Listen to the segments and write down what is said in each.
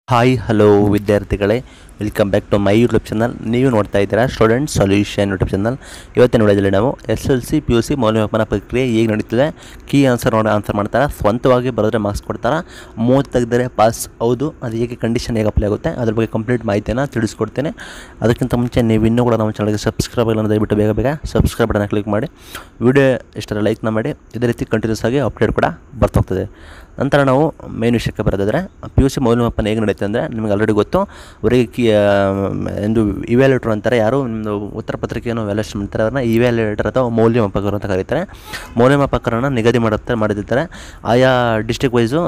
hi hello ವಿದ್ಯಾರ್ಥಿಗಳೇ welcome back to my YouTube channel ನೀವು ನೋಡ್ತಾ ಇದ್ದೀರಾ ಸ್ಟೂಡೆಂಟ್ ಸೊಲ್ಯೂಷನ್ ಯೂಟ್ಯೂಬ್ ಚಾನಲ್ ಇವತ್ತಿನ ನೋಡಿದಲ್ಲಿ ನಾವು S L C P U C ಮೌಲ್ಯಮಾಪನ ಪ್ರಕ್ರಿಯೆ ಹೇಗೆ ನಡೀತಿದೆ ಕೀ ಆನ್ಸರ್ ನೋಡಿ ಆನ್ಸರ್ ಮಾಡ್ತಾರೆ ಸ್ವಂತವಾಗಿ ಬರೆದ್ರೆ ಮಾರ್ಕ್ಸ್ ಕೊಡ್ತಾರೆ ಮೂವತ್ತು ತೆಗೆದರೆ ಪಾಸ್ ಹೌದು ಅದು ಹೇಗೆ ಕಂಡೀಷನ್ ಹೇಗೆ ಅಪ್ಲೈ ಆಗುತ್ತೆ ಅದ್ರ ಬಗ್ಗೆ ಕಂಪ್ಲೀಟ್ ಮಾಹಿತಿಯನ್ನು ತಿಳಿಸ್ಕೊಡ್ತೇನೆ ಅದಕ್ಕಿಂತ ಮುಂಚೆ ನೀವು ಇನ್ನೂ ಕೂಡ ನಮ್ಮ ಚಾನಲ್ಗೆ ಸಬ್ಸ್ಕ್ರೈಬ್ ಇಲ್ಲ ದಯವಿಟ್ಟು ಬೇಗ ಬೇಗ ಸಬ್ಸ್ಕ್ರೈಬ್ ಬಟನ್ ಕ್ಲಿಕ್ ಮಾಡಿ ವಿಡಿಯೋ ಇಷ್ಟರ ಲೈಕ್ನ ಮಾಡಿ ಇದೇ ರೀತಿ ಕಂಟಿನ್ಯೂಸ್ ಆಗಿ ಅಪ್ಡೇಟ್ ಕೂಡ ಬರ್ತಾ ನಂತರ ನಾವು ಮೇನ್ ವಿಷಯಕ್ಕೆ ಬರೋದಾದರೆ ಪಿ ಯು ಸಿ ಮೌಲ್ಯಮಾಪನ ಹೇಗೆ ನಡೆಯುತ್ತೆ ಅಂದರೆ ನಿಮಗೆ ಆಲ್ರೆಡಿ ಗೊತ್ತು ಅವರಿಗೆ ಕಿ ಒಂದು ಇವ್ಯಾಲ್ಯೂಟರ್ ಅಂತಾರೆ ಯಾರು ನಿಮ್ಮದು ಉತ್ತರ ಪತ್ರಿಕೆಯನ್ನು ವ್ಯಾಲ್ಯೂಷನ್ ಮಾಡ್ತಾರೆ ಅವ್ರನ್ನ ಇವ್ಯಾಲ್ಯೂಟರ್ ಅಥವಾ ಮೌಲ್ಯಮಾಪಕರು ಅಂತ ಕರೀತಾರೆ ಮೌಲ್ಯಮಾಪಕರನ್ನು ನಿಗದಿ ಮಾಡುತ್ತಾರೆ ಮಾಡಿರ್ತಾರೆ ಆಯಾ ಡಿಸ್ಟ್ರಿಕ್ಟ್ ವೈಸು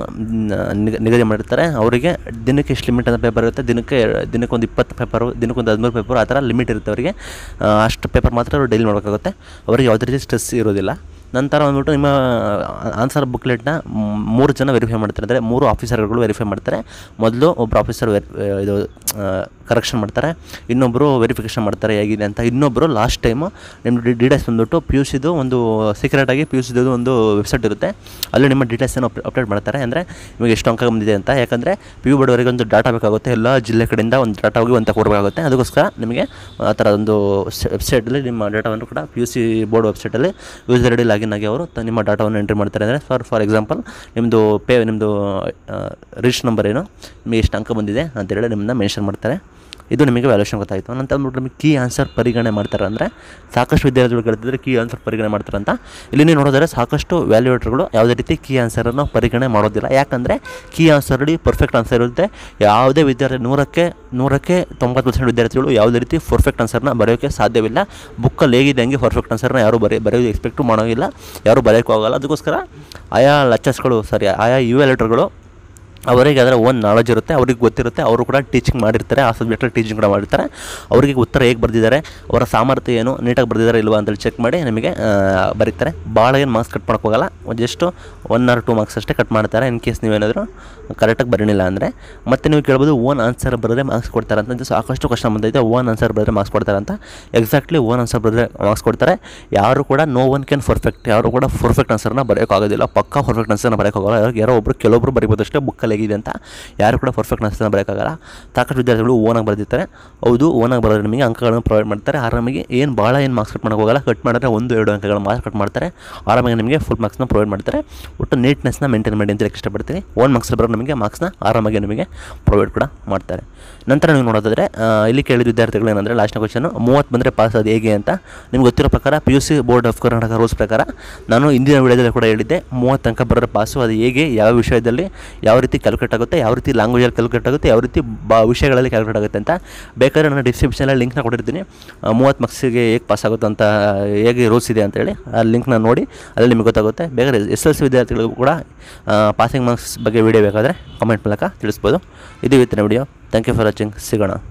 ನಿಗದಿ ಮಾಡಿರ್ತಾರೆ ಅವರಿಗೆ ದಿನಕ್ಕೆ ಎಷ್ಟು ಲಿಮಿಟ್ ಅಂತ ಪೇಪರ್ ಇರುತ್ತೆ ದಿನಕ್ಕೆ ದಿನಕ್ಕೆ ಒಂದು ಇಪ್ಪತ್ತು ಪೇಪರು ದಿನಕ್ಕೊಂದು ಹದಿಮೂರು ಪೇಪರ್ ಆ ಥರ ಲಿಮಿಟ್ ಇರುತ್ತೆ ಅವರಿಗೆ ಆ, ಅಷ್ಟು ಪೇಪರ್ ಮಾತ್ರ ಅವರು ಡೈಲಿ ಮಾಡಬೇಕಾಗುತ್ತೆ ಅವರಿಗೆ ಯಾವುದೇ ರೀತಿ ಸ್ಟ್ರೆಸ್ ಇರೋದಿಲ್ಲ ನಂತರ ಬಂದ್ಬಿಟ್ಟು ನಿಮ್ಮ ಆನ್ಸರ್ ಬುಕ್ಲೆಟ್ನ ಮೂರು ಜನ ವೆರಿಫೈ ಮಾಡ್ತಾರೆ ಅಂದರೆ ಮೂರು ಆಫೀಸರ್ಗಳು ವೆರಿಫೈ ಮಾಡ್ತಾರೆ ಮೊದಲು ಒಬ್ಬರು ಆಫೀಸರ್ ವೆರಿ ಇದು ಕರೆಕ್ಷನ್ ಮಾಡ್ತಾರೆ ಇನ್ನೊಬ್ಬರು ವೆರಿಫಿಕೇಷನ್ ಮಾಡ್ತಾರೆ ಹೇಗಿದೆ ಅಂತ ಇನ್ನೊಬ್ಬರು ಲಾಸ್ಟ್ ಟೈಮು ನಿಮ್ಮ ಡೀಟೇಲ್ಸ್ ಬಂದ್ಬಿಟ್ಟು ಪಿ ಯು ಸಿದು ಒಂದು ಸೀಕ್ರೆಟಾಗಿ ಪಿ ಯು ಸಿದು ಒಂದು ವೆಬ್ಸೈಟ್ ಇರುತ್ತೆ ಅಲ್ಲಿ ನಿಮ್ಮ ಡೀಟೇಲ್ಸನ್ನು ಅಪ್ಡೇಟ್ ಮಾಡ್ತಾರೆ ಅಂದರೆ ನಿಮಗೆ ಎಷ್ಟು ಅಂಕ ಬಂದಿದೆ ಅಂತ ಯಾಕಂದರೆ ಪಿ ಯು ಬೋರ್ಡ್ವರೆಗೆ ಒಂದು ಡಾಟಾ ಬೇಕಾಗುತ್ತೆ ಎಲ್ಲ ಜಿಲ್ಲೆ ಕಡೆಯಿಂದ ಒಂದು ಡಾಟಾ ಹೋಗಿ ಒಂದು ಕೊಡಬೇಕಾಗುತ್ತೆ ಅದಕ್ಕೋಸ್ಕರ ನಿಮಗೆ ಆ ಥರ ಒಂದು ವೆಬ್ಸೈಟಲ್ಲಿ ನಿಮ್ಮ ಡಾಟಾವನ್ನು ಕೂಡ ಪಿ ಯು ಸಿ ಬೋರ್ಡ್ ವೆಬ್ಸೈಟಲ್ಲಿ ಯೂಸರ್ ಐಡಿ ಲಾಗಿನ್ ಆಗಿ ಅವರು ತ- ನಿಮ್ಮ ಡಾಟಾವನ್ನು ಎಂಟ್ರಿ ಮಾಡ್ತಾರೆ ಅಂದರೆ ಫಾರ್ ಫಾರ್ ಎಕ್ಸಾಂಪಲ್ ನಿಮ್ಮದು ಪೇ ನಿಮ್ಮದು ರಿಜಿಸ್ಟರ್ ನಂಬರ್ ಏನು ನಿಮಗೆ ಎಷ್ಟು ಅಂಕ ಬಂದಿದೆ ಅಂತೇಳಿ ನಿಮ್ಮನ್ನ ಮೆನ್ಷನ್ ಮಾಡ್ತಾರೆ ಇದು ನಿಮಗೆ ವ್ಯಾಲ್ಯೂಷನ್ ಗೊತ್ತಾಯಿತು ನಂತರ ಅಂದ್ಬಿಟ್ಟು ನಿಮಗೆ ಕೀ ಆನ್ಸರ್ ಪರಿಗಣನೆ ಮಾಡ್ತಾರೆ ಅಂದರೆ ಸಾಕಷ್ಟು ವಿದ್ಯಾರ್ಥಿಗಳು ಕೇಳ್ತಿದ್ರೆ ಕೀ ಆನ್ಸರ್ ಪರಿಗಣನೆ ಮಾಡ್ತಾರೆ ಅಂತ ಇಲ್ಲಿ ನೀವು ನೋಡಿದ್ರೆ ಸಾಕಷ್ಟು ವ್ಯಾಲ್ಯೂಯೇಟರ್ಗಳು ಯಾವುದೇ ರೀತಿ ಕೀ ಆನ್ಸರನ್ನು ಪರಿಗಣನೆ ಮಾಡೋದಿಲ್ಲ ಯಾಕಂದರೆ ಕೀ ಆನ್ಸರ್ಲಿ ಪರ್ಫೆಕ್ಟ್ ಆನ್ಸರ್ ಇರುತ್ತೆ ಯಾವುದೇ ವಿದ್ಯಾರ್ಥಿ ನೂರಕ್ಕೆ ನೂರಕ್ಕೆ ತೊಂಬತ್ತು ಪರ್ಸೆಂಟ್ ವಿದ್ಯಾರ್ಥಿಗಳು ಯಾವುದೇ ರೀತಿ ಪರ್ಫೆಕ್ಟ್ ಆನ್ಸರ್ನ ಬರೆಯೋಕ್ಕೆ ಸಾಧ್ಯವಿಲ್ಲ ಬುಕ್ಕಲ್ಲಿ ಹೇಗಿದೆ ಹಂಗೆ ಪರ್ಫೆಕ್ಟ್ ಆನ್ಸರ್ನ ಯಾರು ಬರೀ ಬರೆಯೋದು ಎಕ್ಸ್ಪೆಕ್ಟು ಮಾಡೋಂಗಿಲ್ಲ ಯಾರು ಬರೆಯೋಕ್ಕೂ ಆಗಲ್ಲ ಅದಕ್ಕೋಸ್ಕರ ಆಯಾ ಲೆಕ್ಚರ್ಸ್ಗಳು ಸಾರಿ ಆಯಾ ಯು ಎಲೆಕ್ಟರ್ಗಳು ಅವರಿಗೆ ಅದರ ಓನ್ ನಾಲೆಜ್ ಇರುತ್ತೆ ಅವ್ರಿಗೆ ಗೊತ್ತಿರುತ್ತೆ ಅವರು ಕೂಡ ಟೀಚಿಂಗ್ ಮಾಡಿರ್ತಾರೆ ಆ ಸಬ್ಜೆಕ್ಟಲ್ಲಿ ಟೀಚಿಂಗ್ ಕೂಡ ಮಾಡಿರ್ತಾರೆ ಅವರಿಗೆ ಉತ್ತರ ಹೇಗೆ ಬರೆದಿದ್ದಾರೆ ಅವರ ಸಾಮರ್ಥ್ಯ ಏನು ನೀಟಾಗಿ ಬರೆದಿದ್ದಾರೆ ಇಲ್ವಾ ಅಂತೇಳಿ ಚೆಕ್ ಮಾಡಿ ನಿಮಗೆ ಆ, ಬರೀತಾರೆ ಭಾಳ ಏನು ಮಾರ್ಕ್ಸ್ ಕಟ್ ಮಾಡೋಕೆ ಹೋಗಲ್ಲ just one or two marks ಅಷ್ಟೇ ಕಟ್ ಮಾಡ್ತಾರೆ ಇನ್ ಕೇಸ್ ನೀವೇನಾದರೂ ಕರೆಕ್ಟಾಗಿ ಬರೀನಿಲ್ಲ ಅಂದರೆ ಮತ್ತೆ ನೀವು ಕೇಳ್ಬೋದು ಓನ್ ಆನ್ಸರ್ ಬರೆದ್ರೆ ಮಾರ್ಕ್ಸ್ ಕೊಡ್ತಾರೆ ಅಂತ ಇದು ಸಾಕಷ್ಟು ಕ್ವಶನ್ ಬಂದೈತೆ ಓನ್ ಆನ್ಸರ್ ಬರೆದ್ರೆ ಮಾರ್ಕ್ಸ್ ಕೊಡ್ತಾರೆ ಅಂತ ಎಕ್ಸಾಕ್ಟ್ಲಿ ಓನ್ ಆನ್ಸರ್ ಬರೆದ್ರೆ ಮಾರ್ಕ್ಸ್ ಕೊಡ್ತಾರೆ ಯಾರು ಕೂಡ ನೋ ಒನ್ ಕ್ಯಾನ್ ಪರ್ಫೆಕ್ಟ್ ಯಾರು ಕೂಡ ಪರ್ಫೆಕ್ಟ್ ಆನ್ಸರ್ನ ಬರೆಯೋಕ್ಕಾಗೋದಿಲ್ಲ ಪಕ್ಕಾ ಪರ್ಫೆಕ್ಟ್ ಆನ್ಸರ್ನ ಬರೆಯೋಕ್ಕಾಗಲ್ಲ ಯಾರೋ- ಯಾರೋ ಒಬ್ಬರು ಕೆಲವೊಬ್ಬರು ಬರಿಬೋದು ಅಷ್ಟೇ ಬುಕ್ಕಲ್ಲಿ ಹೇಗಿದೆ ಅಂತ ಯಾರು ಕೂಡ ಪರ್ಫೆಕ್ಟ್ ಆನ್ಸರ್ನ ಬರೆಯೋಕ್ಕಾಗಲ್ಲ ಸಾಕಷ್ಟು ವಿದ್ಯಾರ್ಥಿಗಳು ಓನಾಗಿ ಬರೆದಿರ್ತಾರೆ ಹೌದು ಓನಾಗಿ ಬರೋದ್ರೆ ನಿಮಗೆ ಅಂಕಗಳನ್ನು ಪ್ರೊವೈಡ್ ಮಾಡ್ತಾರೆ ಆರಾಮಾಗಿ ಏನು ಭಾಳ ಏನು ಮಾರ್ಕ್ಸ್ ಕಟ್ ಮಾಡೋಕೆ ಹೋಗಲ್ಲ ಕಟ್ ಮಾಡಿದ್ರೆ ಒಂದು ಎರಡು ಅಂಕಗಳು ಮಾರ್ಕ್ಸ್ ಕಟ್ ಮಾಡ್ತಾರೆ ಆರಾಮಾಗಿ ನಿಮಗೆ ಫುಲ್ ಮಾರ್ಕ್ಸ್ನ ಪ್ರೊವೈಡ್ ಮಾಡ್ತಾರೆ ಒಟ್ಟು ನೀಟ್ನೆಸ್ನ ಮೇಂಟೈನ್ ಮಾಡಿ ಅಂತ ಹೇಳಕ್ಕೆ ಇಷ್ಟಪಡ್ತೀನಿ ಓನ್ ಮಾರ್ಕ್ಸ್ ಬರೋ ನಿಮಗೆ ಮಾರ್ಕ್ಸ್ನ ಆರಾಮಾಗಿ ನಿಮಗೆ ಪ್ರೊವೈಡ್ ಕೂಡ ಮಾಡ್ತಾರೆ ನಂತರ ನೀವು ನೋಡೋದಾದರೆ ಆ, ಇಲ್ಲಿ ಕೇಳಿದ ವಿದ್ಯಾರ್ಥಿಗಳು ಏನಂದರೆ ಲಾಸ್ಟ್ನ ಕ್ವಶನ್ ಮೂವತ್ತು ಬಂದರೆ ಪಾಸ್ ಅದು ಹೇಗೆ ಅಂತ ನಿಮ್ಗೆ ಗೊತ್ತಿರೋ ಪ್ರಕಾರ P U C board of Karnataka rules ಪ್ರಕಾರ ನಾನು ಹಿಂದಿನ ವಿಡಿಯೋದಲ್ಲಿ ಕೂಡ ಹೇಳಿದ್ದೆ ಮೂವತ್ತು ಅಂಕ ಬರೋದ್ರೆ ಪಾಸು ಅದು ಹೇಗೆ ಯಾವ ವಿಷಯದಲ್ಲಿ ಯಾವ ರೀತಿ ಕ್ಯಾಲ್ಕುಲೇಟ್ ಆಗುತ್ತೆ ಯಾವ ರೀತಿ ಲ್ಯಾಂಗ್ವೇಜಲ್ಲಿ ಕ್ಯಾಲ್ಕುಲೇಟ್ ಆಗುತ್ತೆ ಯಾವ ರೀತಿ ಬಾ ವಿಷಯಗಳಲ್ಲಿ ಕ್ಯಾಲ್ಕುಲೇಟ್ ಆಗುತ್ತೆ ಅಂತ ಬೇಕಾದ್ರೆ ನಾನು ಡಿಸ್ಕ್ರಿಪ್ಷನಲ್ಲಿ ಲಿಂಕ್ನ ಕೊಟ್ಟಿರ್ತೀನಿ ಮೂವತ್ತು ಮಾರ್ಕ್ಸಿಗೆ ಹೇಗೆ ಪಾಸ್ ಆಗುತ್ತೆ ಅಂತ ಹೇಗೆ ರೂಲ್ಸ್ ಇದೆ ಅಂತೇಳಿ ಆ ಲಿಂಕ್ನ ನೋಡಿ ಅಲ್ಲಿ ನಿಮಗೆ ಗೊತ್ತಾಗುತ್ತೆ ಬೇಕಾದ್ರೆ ಎಸ್ ಎಲ್ ಸಿ ವಿದ್ಯಾರ್ಥಿಗಳಿಗೂ ಕೂಡ ಪಾಸಿಂಗ್ ಮಾರ್ಕ್ಸ್ ಬಗ್ಗೆ ವಿಡಿಯೋ ಬೇಕಾದರೆ ಕಮೆಂಟ್ ಮೂಲಕ ತಿಳಿಸ್ಬೋದು ಇದು ಇವತ್ತಿನ video thank you for watching ಸಿಗೋಣ